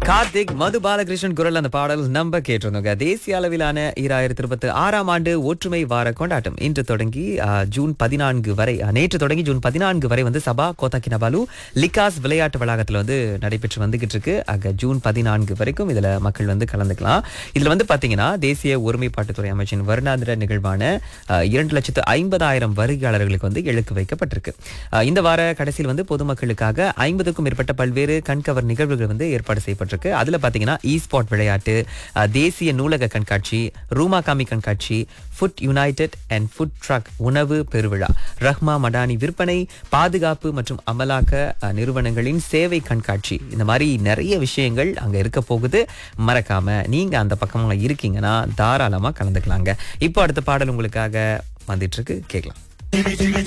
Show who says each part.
Speaker 1: கார்த்திக் மது பாலகிருஷ்ணன் குரல் அந்த பாடல் நம்ம கேட்டிருந்தோங்க தேசிய அளவிலான ஈராயிரத்தி இருபத்தி ஆறாம் ஆண்டு ஒற்றுமை வார கொண்டாட்டம் இன்று தொடங்கி ஆ, ஜூன் பதினான்கு வரை ஆ, நேற்று தொடங்கி ஜூன் பதினான்கு வரை வந்து சபா கோத்தாக்கினபாலு லிகாஸ் விளையாட்டு வளாகத்தில் வந்து நடைபெற்று வந்துகிட்டு இருக்கு ஆக ஜூன் பதினான்கு வரைக்கும் இதுல மக்கள் வந்து கலந்துக்கலாம் இதுல வந்து பாத்தீங்கன்னா தேசிய ஒருமைப்பாட்டுத்துறை அமைச்சின் வருடாந்திர நிகழ்வான ஆ, இரண்டு லட்சத்து ஐம்பதாயிரம் வருகையாளர்களுக்கு வந்து இலக்கு வைக்கப்பட்டிருக்கு ஆ, இந்த வார கடைசியில் வந்து பொதுமக்களுக்காக ஐம்பதுக்கும் மேற்பட்ட பல்வேறு கண்கவர் நிகழ்வுகள் வந்து ஏற்பாடு செய்யப்பட்டிருக்கு அதுல பாத்தீங்கன்னா இ ஸ்பாட் விளையாட்டு ஆ, தேசிய நூலக கண்காட்சி ரூமா காமி கண்காட்சி food united and food truck உணவு பெருவிழா ரஹ்மா மடானி விற்பனை பாதுகாப்பு மற்றும் அமலாக்க ஆ, நிறுவனங்களின் சேவை கண்காட்சி இந்த மாதிரி நிறைய விஷயங்கள் அங்க இருக்க போகுது மறக்காம நீங்க அந்த பக்கமா இருக்கீங்கன்னா தாராளமா கலந்துக்கலாங்க இப்போ அடுத்த பாடல் உங்களுக்காக வந்துட்டு இருக்கு கேட்கலாம்